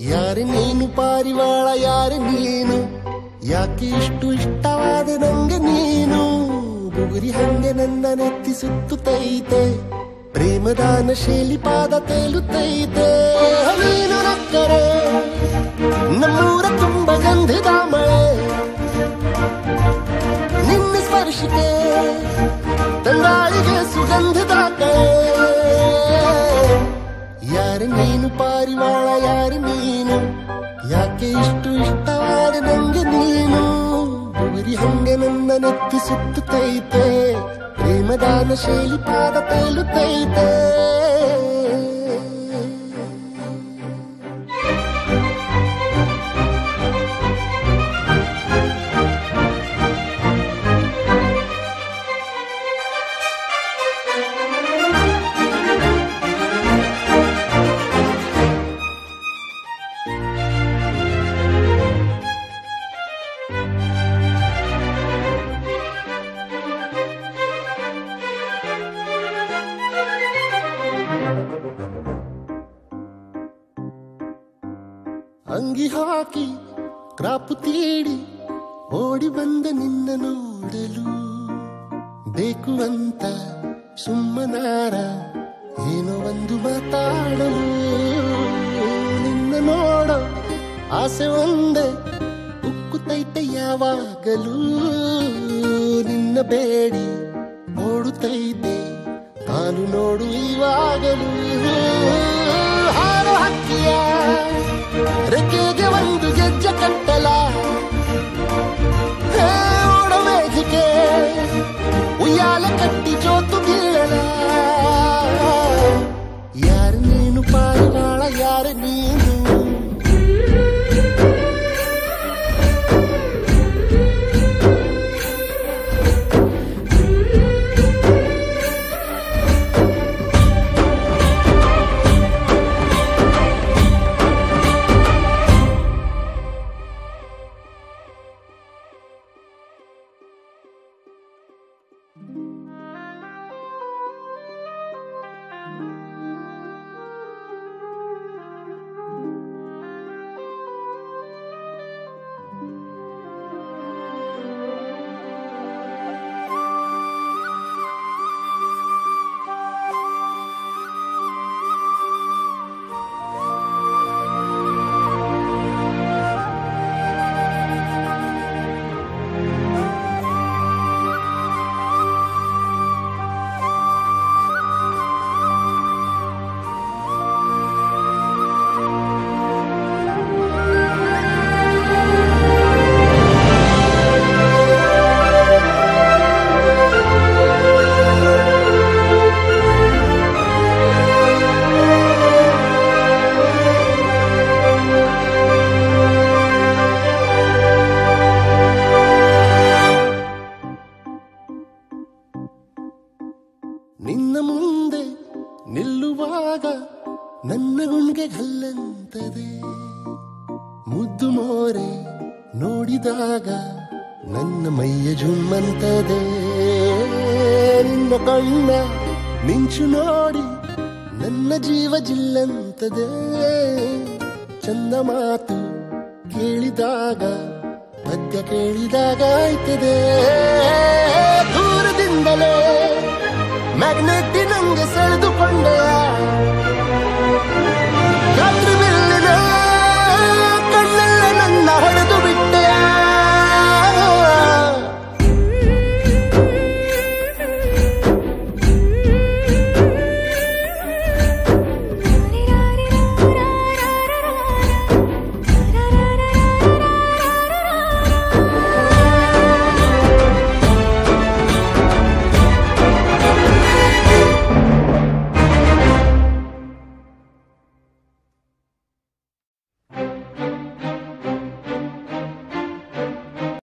ಯಾರೆ ನೀನು ಪಾರಿವಾಳ ಯಾರೆ ನೀನು ಯಾಕೆ ಇಷ್ಟು ಇಷ್ಟವಾದ ನಂಗೆ ನೀನು ಬುಗುರಿ ಹಂಗೆ ನನ್ನ ನೆತ್ತಿ ಸುತ್ತುತ್ತೈತೆ ಪ್ರೇಮದಾನ ಶೈಲಿ ಪಾದ ತೇಲುತ್ತೈತೆ ನೀನು ನಕ್ಕರೆ ನಮ್ಮೂರ ತುಂಬ ಗಂಧದ ಮಳೆ ನಿನ್ನ ಸ್ಪರ್ಶಕ್ಕೆ ತಂಗಾಳಿಗೆ ಸುಗಂಧದ ಕಳೆ ಯಾರು ನೀನು ಪಾರಿವಾಳ ಯಾರು ನೀನು ಯಾಕೆ ಇಷ್ಟು ಇಷ್ಟವಾದ ನಂಗೆ ನೀನು ಬುಗುರಿ ಹಂಗೆ ನನ್ನ ನೆತ್ತಿ ಸುತ್ತುತ್ತೈತೆ ಪ್ರೇಮದಾನ ಶೈಲಿ ಪಾದ ತೇಲುತ್ತೈತೆ ಅಂಗಿ ಹಾಕಿ ಕ್ರಾಪು ತೀಡಿ ಓಡಿ ಬಂದ ನಿನ್ನ ನೋಡಲು ಬೇಕು ಅಂತ ಸುಮ್ಮನಾರ ಏನೋ ಒಂದು ಮಾತಾಡಲು ನಿನ್ನ ನೋಡೋ ಆಸೆ ಒಂದೇ ಉಕ್ಕುತ್ತೈತೆ ಯಾವಾಗಲೂ ನಿನ್ನ ಬೇಡಿ ಓಡುತ್ತೈತೆ ನಾನು ನೋಡು ಇವಾಗಲೂ ಹಾರು ಹಕ್ಕಿಯ ರೆಕ್ಕೆಗೆ ಒಂದು ಗೆಜ್ಜೆ ಕಟ್ಟಲ ಹೇ, ಓಡೋ ಮೇಘಕ್ಕೆ ಉಯ್ಯಾಲೆ ಕಟ್ಟಿ ಜೋತು ಬೀಳಲ ಯಾರು ನೀನು ಪಾರಿವಾಳ ಯಾರು ನೀನು ನಿನ್ನ ಮುಂದೆ ನಿಲ್ಲುವಾಗ ನನ್ನ ಗುಣ್ಗೆ ಗಲ್ಲಂತದೆ ಮುದ್ದು ಮೋರೆ ನೋಡಿದಾಗ ನನ್ನ ಮೈಯ ಜುಮ್ಮಂತದೆ ನಿನ್ನ ಕಣ್ಣ ಮಿಂಚು ನೋಡಿ ನನ್ನ ಜೀವ ಜಿಲ್ಲಂತದೆ ಚಂದ ಮಾತು ಕೇಳಿದಾಗ ಪದ್ಯ ಕೇಳಿದಾಗ ಆಯ್ತದೆ ದೂರದಿಂದಲೇ ಮ್ಯಾಗ್ನೆಟ್ ನಂಗೆ ಸೆಳೆದುಕೊಂಡೆಯ